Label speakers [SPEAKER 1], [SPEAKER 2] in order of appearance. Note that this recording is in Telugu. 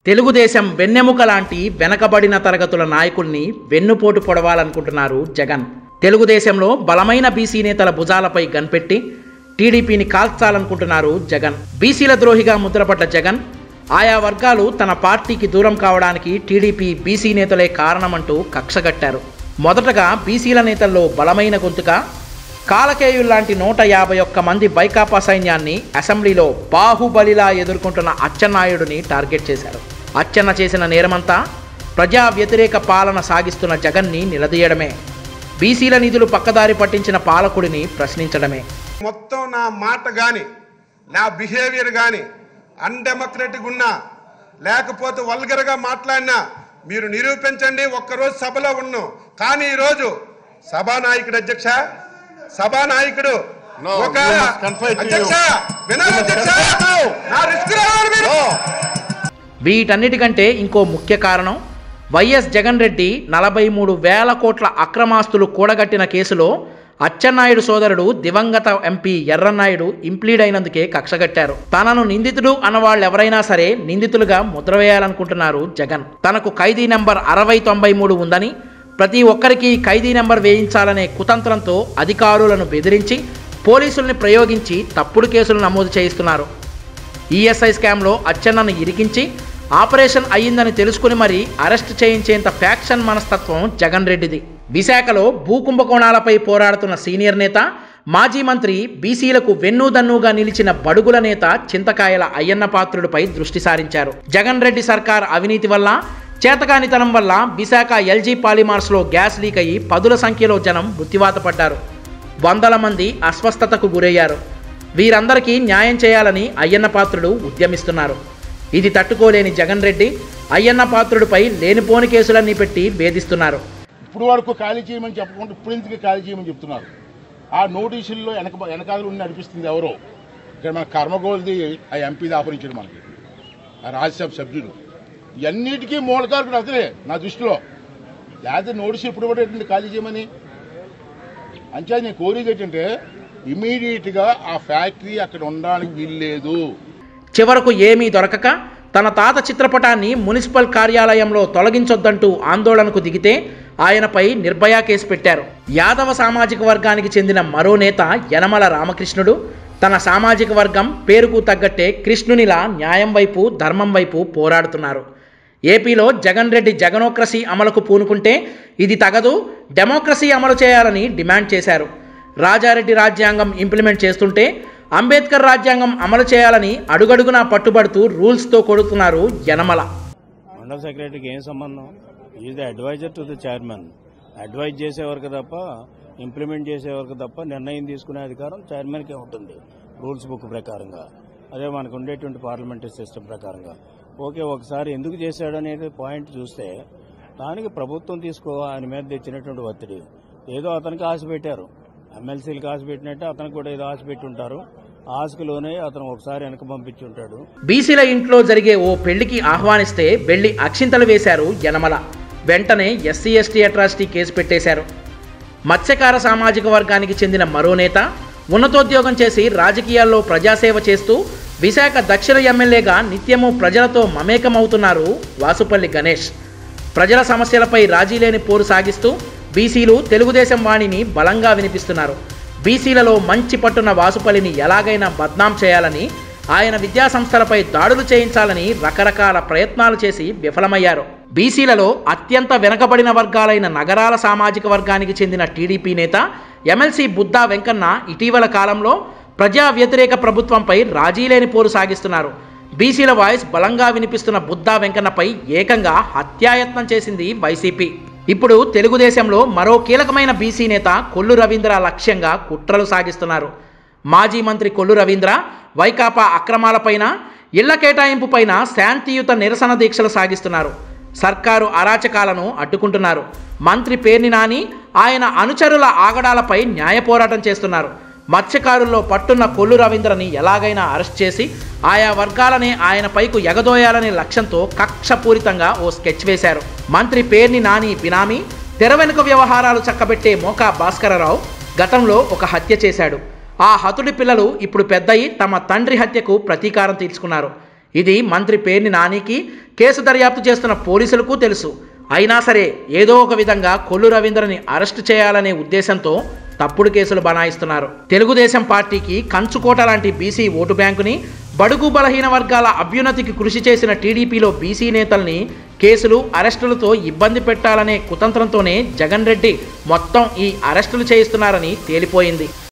[SPEAKER 1] తెలుగుదేశం వెన్నెముక లాంటి వెనకబడిన తరగతుల నాయకుల్ని వెన్నుపోటు పొడవాలనుకుంటున్నారు జగన్ తెలుగుదేశంలో బలమైన బీసీ నేతల భుజాలపై గన్పెట్టి టీడీపీని కాల్చాలనుకుంటున్నారు జగన్ బీసీల ద్రోహిగా ముద్రపడ్డ జగన్ ఆయా వర్గాలు తన పార్టీకి దూరం కావడానికి టీడీపీ బీసీ నేతలే కారణమంటూ కక్షగట్టారు మొదటగా బీసీల నేతల్లో బలమైన గొంతుగా కాలకేయుల్లాంటి నూట యాభై ఒక్క మంది బైకాపా సైన్యాన్ని అసెంబ్లీలో బాహుబలిలా ఎదుర్కొంటున్న అచ్చెన్నాయుడిని టార్గెట్ చేశారు అచ్చెన్న చేసిన నేరమంతా ప్రజా వ్యతిరేక పాలన సాగిస్తున్న జగన్ని నిలదీయడమే బీసీల నిధులు పక్కదారి పట్టించిన పాలకుడిని ప్రశ్నించడమే
[SPEAKER 2] మొత్తం నా మాట కానీ నా బిహేవియర్ కానీ అన్డెమోక్రటిక్ ఉన్నా లేకపోతే వల్గర్గా మాట్లాడినా మీరు నిరూపించండి ఒక్కరోజు సభలో ఉన్నాం కానీ ఈరోజు సభానాయకుడు అధ్యక్ష సభానాయకుడు
[SPEAKER 3] No,
[SPEAKER 2] ఒక
[SPEAKER 3] we must confide to you.
[SPEAKER 2] అధ్యక్ష వినాలి
[SPEAKER 3] We must
[SPEAKER 2] అధ్యక్ష
[SPEAKER 3] confide to you.
[SPEAKER 2] నా రిస్క్ రావాలి మీరు
[SPEAKER 1] వీటన్నిటికంటే ఇంకో ముఖ్య కారణం వైఎస్ జగన్ రెడ్డి నలభై మూడు వేల కోట్ల అక్రమాస్తులు కూడగట్టిన కేసులో అచ్చెన్నాయుడు సోదరుడు దివంగత ఎంపీ ఎర్రన్నాయుడు ఇంప్లీడ్ అయినందుకే కక్షగట్టారు తనను నిందితుడు అన్నవాళ్ళు ఎవరైనా సరే నిందితులుగా ముద్ర వేయాలనుకుంటున్నారు జగన్ తనకు ఖైదీ నెంబర్ అరవై తొంభై మూడు ఉందని ప్రతి ఒక్కరికి ఖైదీ నెంబర్ వేయించాలనే కుతంత్రంతో అధికారులను బెదిరించి పోలీసుల్ని ప్రయోగించి తప్పుడు కేసులు నమోదు చేయిస్తున్నారు ఈఎస్ఐ స్కామ్లో అచ్చెన్నను ఇరికించి ఆపరేషన్ అయ్యిందని తెలుసుకుని మరీ అరెస్ట్ చేయించేంత ఫ్యాక్షన్ మనస్తత్వం జగన్ రెడ్డిది విశాఖలో భూ కుంభకోణాలపై పోరాడుతున్న సీనియర్ నేత మాజీ మంత్రి బీసీలకు వెన్నుదన్నుగా నిలిచిన బడుగుల నేత చింతకాయల అయ్యన్న పాత్రుడిపై దృష్టి సారించారు జగన్ రెడ్డి సర్కార్ అవినీతి వల్ల చేతకానితనం వల్ల విశాఖ ఎల్జీ పాలిమార్స్లో గ్యాస్ లీక్ అయ్యి పదుల సంఖ్యలో జనం మృత్యువాత పడ్డారు వందల మంది అస్వస్థతకు గురయ్యారు వీరందరికీ న్యాయం చేయాలని అయ్యన్న పాత్రుడు ఉద్యమిస్తున్నారు ఇది తట్టుకోలేని జగన్ రెడ్డి అయ్యన్న పాత్రుడిపై లేనిపోని కేసులన్నీ పెట్టి వేధిస్తున్నారు
[SPEAKER 3] ఇప్పుడు వరకు ఖాళీ చేయమని చెప్పకుండా ఇప్పుడు ఇందుకు ఖాళీ చేయమని చెప్తున్నారు ఆ నోటీసుల్లో వెనక వెనకాల ఉండి నడిపిస్తుంది ఎవరో ఇక్కడ మన కర్మగోల్ది ఆ ఎంపీది ఆపరించాడు మనకి ఆ రాజ్యసభ సభ్యుడు ఇవన్నిటికీ మూలకారకుడు అతనే నా దృష్టిలో లేకపోతే నోటీసు ఇప్పుడు కూడా ఏంటంటే ఖాళీ చేయమని అంచా నేను కోరేది ఏంటంటే ఇమీడియట్గా ఆ ఫ్యాక్టరీ అక్కడ ఉండడానికి వీల్లేదు
[SPEAKER 1] చివరకు ఏమీ దొరకక తన తాత చిత్రపటాన్ని మున్సిపల్ కార్యాలయంలో తొలగించొద్దంటూ ఆందోళనకు దిగితే ఆయనపై నిర్భయ కేసు పెట్టారు యాదవ సామాజిక వర్గానికి చెందిన మరో నేత యనమల రామకృష్ణుడు తన సామాజిక వర్గం పేరుకు తగ్గట్టే కృష్ణునిలా న్యాయం వైపు ధర్మం వైపు పోరాడుతున్నారు ఏపీలో జగన్ రెడ్డి జగనోక్రసీ అమలుకు పూనుకుంటే ఇది తగదు డెమోక్రసీ అమలు చేయాలని డిమాండ్ చేశారు రాజారెడ్డి రాజ్యాంగం ఇంప్లిమెంట్ చేస్తుంటే అంబేద్కర్ రాజ్యాంగం అమలు చేయాలని అడుగడుగునా పట్టుబడుతూ రూల్స్తో కొడుతున్నారు యనమల
[SPEAKER 4] మండల సెక్రటరీకి ఏం సంబంధం is the adviser to the chairman advise చేసేవరకు తప్ప ఇంప్లిమెంట్ చేసేవరకు తప్ప నిర్ణయం తీసుకునే అధికారం చైర్మన్కే ఉంటుంది రూల్స్ బుక్ ప్రకారంగా అదే మనకు ఉండేటువంటి పార్లమెంటరీ సిస్టమ్ ప్రకారంగా ఓకే ఒకసారి ఎందుకు చేశాడు అనేది పాయింట్ చూస్తే దానికి ప్రభుత్వం తీసుకో ఆయన మీద తెచ్చినటువంటి ఒత్తిడి ఏదో అతనికి ఆశ పెట్టారు ఎమ్మెల్సీలకు ఆశ పెట్టినట్టే అతనికి కూడా ఏదో ఆశ పెట్టి ఉంటారు ఆశకు లోనే అతను ఒకసారి వెనక పంపించి ఉంటాడు
[SPEAKER 1] బీసీల ఇంట్లో జరిగే ఓ పెళ్లికి ఆహ్వానిస్తే వెళ్లి అక్షింతలు వేశారు యనమల వెంటనే ఎస్సీ ఎస్టీ అట్రాసిటీ కేసు పెట్టేశారు మత్స్యకార సామాజిక వర్గానికి చెందిన మరో నేత ఉన్నతోద్యోగం చేసి రాజకీయాల్లో ప్రజాసేవ చేస్తూ విశాఖ దక్షిణ ఎమ్మెల్యేగా నిత్యము ప్రజలతో మమేకమవుతున్నారు వాసుపల్లి గణేష్ ప్రజల సమస్యలపై రాజీ లేని పోరు సాగిస్తూ బీసీలు తెలుగుదేశం వాణిని బలంగా వినిపిస్తున్నారు బీసీలలో మంచి పట్టున్న వాసుపల్లిని ఎలాగైనా బద్నాం చేయాలని ఆయన విద్యా సంస్థలపై దాడులు చేయించాలని రకరకాల ప్రయత్నాలు చేసి విఫలమయ్యారు బీసీలలో అత్యంత వెనకబడిన వర్గాలైన నగరాల సామాజిక వర్గానికి చెందిన టీడీపీ నేత ఎమ్మెల్సీ బుద్దా వెంకన్న ఇటీవల కాలంలో ప్రజా వ్యతిరేక ప్రభుత్వంపై రాజీలేని పోరు సాగిస్తున్నారు బీసీల వాయిస్ బలంగా వినిపిస్తున్న బుద్దా వెంకన్నపై ఏకంగా హత్యాయత్నం చేసింది వైసీపీ ఇప్పుడు తెలుగుదేశంలో మరో కీలకమైన బీసీ నేత కొల్లు రవీంద్ర లక్ష్యంగా కుట్రలు సాగిస్తున్నారు మాజీ మంత్రి కొల్లు రవీంద్ర వైకాపా అక్రమాలపైన ఇళ్ల కేటాయింపుపైన శాంతియుత నిరసన దీక్షలు సాగిస్తున్నారు సర్కారు అరాచకాలను అడ్డుకుంటున్నారు మంత్రి పేర్ని నాని ఆయన అనుచరుల ఆగడాలపై న్యాయ పోరాటం చేస్తున్నారు మత్స్యకారుల్లో పట్టున్న కొల్లు రవీంద్రని ఎలాగైనా అరెస్ట్ చేసి ఆయా వర్గాలనే ఆయన పైకు ఎగదోయాలనే లక్ష్యంతో కక్షపూరితంగా ఓ స్కెచ్ వేశారు మంత్రి పేర్ని నాని బినామీ తెర వెనుక వ్యవహారాలు చక్కబెట్టే మోకా భాస్కరరావు గతంలో ఒక హత్య చేశాడు ఆ హతుడి పిల్లలు ఇప్పుడు పెద్దయి తమ తండ్రి హత్యకు ప్రతీకారం తీర్చుకున్నారు ఇది మంత్రి పేర్ని నానికి కేసు దర్యాప్తు చేస్తున్న పోలీసులకు తెలుసు అయినా సరే ఏదో ఒక విధంగా కొల్లు రవీంద్రని అరెస్టు చేయాలనే ఉద్దేశంతో తప్పుడు కేసులు బనాయిస్తున్నారు తెలుగుదేశం పార్టీకి కంచుకోట లాంటి బీసీ ఓటు బ్యాంకుని బడుగు బలహీన వర్గాల అభ్యున్నతికి కృషి చేసిన టీడీపీలో బీసీ నేతల్ని కేసులు అరెస్టులతో ఇబ్బంది పెట్టాలనే కుతంత్రంతోనే జగన్ రెడ్డి మొత్తం ఈ అరెస్టులు చేయిస్తున్నారని తేలిపోయింది